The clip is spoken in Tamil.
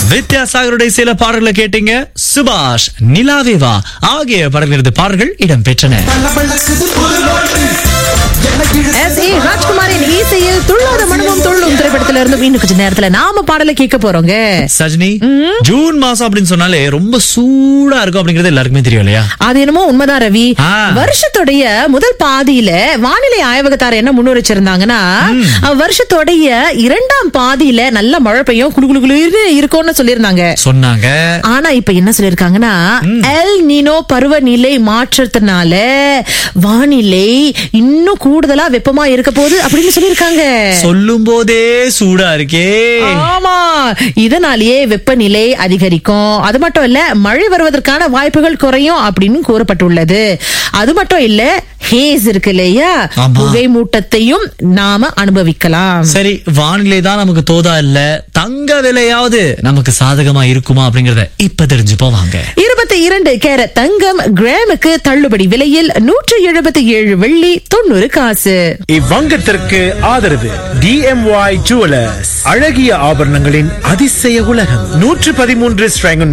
வித்யாசாகருடைய சில பாடல்களை கேட்டீங்க சுபாஷ் நிலாவேவா ஆகிய படங்களது பாடல்கள் இடம் பெற்றன எஸ் ஏ ராஜ்குமாரின் இசையில் துள்ளாத மனமும் துள்ளும் திரைப்படத்துல இருந்து இன்னும் கொஞ்ச நேரத்துல நாம பாடலை கேட்க போறோங்க சஜினி ஜூன் மாசம் அப்படின்னு சொன்னாலே ரொம்ப சூடா இருக்கும் அப்படிங்கறது எல்லாருக்குமே தெரியும் இல்லையா அது என்னமோ உண்மைதான் ரவி ஆ. வருஷத்துடைய முதல் பாதியில வானிலை ஆய்வகத்தார் என்ன முன்னுரைச்சிருந்தாங்கன்னா அஹ், வருஷத்துடைய இரண்டாம் பாதியில நல்ல மழை பெய்யும் குளு குளு குளுன்னு இருக்கும்னு சொல்லியிருந்தாங்க சொன்னாங்க ஆனா இப்ப என்ன சொல்லிருக்காங்கன்னா எல் நீனோ பருவநிலை மாற்றத்தினால வானிலை இன்னும் கூடுதலா வெப்பமா இருக்க போகுது அப்படின்னு சொல்லிருக்காங்க சொல்லும் போதே சூடா இருக்கே ஆமா இதனாலேயே வெப்பநிலை அதிகரிக்கும் அது மட்டும் இல்ல மழை வருவதற்கான வாய்ப்புகள் குறையும் அப்படின்னு கூறப்பட்டுள்ளது அது மட்டும் இல்ல ஹேஸ் இருக்கு இல்லையா ஆமா. புகை மூட்டத்தையும் நாம அனுபவிக்கலாம் சரி வானிலை தான் நமக்கு தோதா இல்ல தங்க விலையாவது நமக்கு சாதகமா இருக்குமா அப்படிங்கறத இப்ப தெரிஞ்சு போவாங்க இருபத்தி இரண்டு கேரட் தங்கம் கிராமுக்கு தள்ளுபடி விலையில் நூற்றி எழுபத்தி ஏழு வெள்ளி தொண்ணூறு காசு இவ்வங்கத்திற்கு ஆதரவு டிஎம்ஒய் ஜுவலர்ஸ் அழகிய ஆபரணங்களின் அதிசய உலகம் நூற்று பதிமூன்று ஸ்ட்ராங்கன்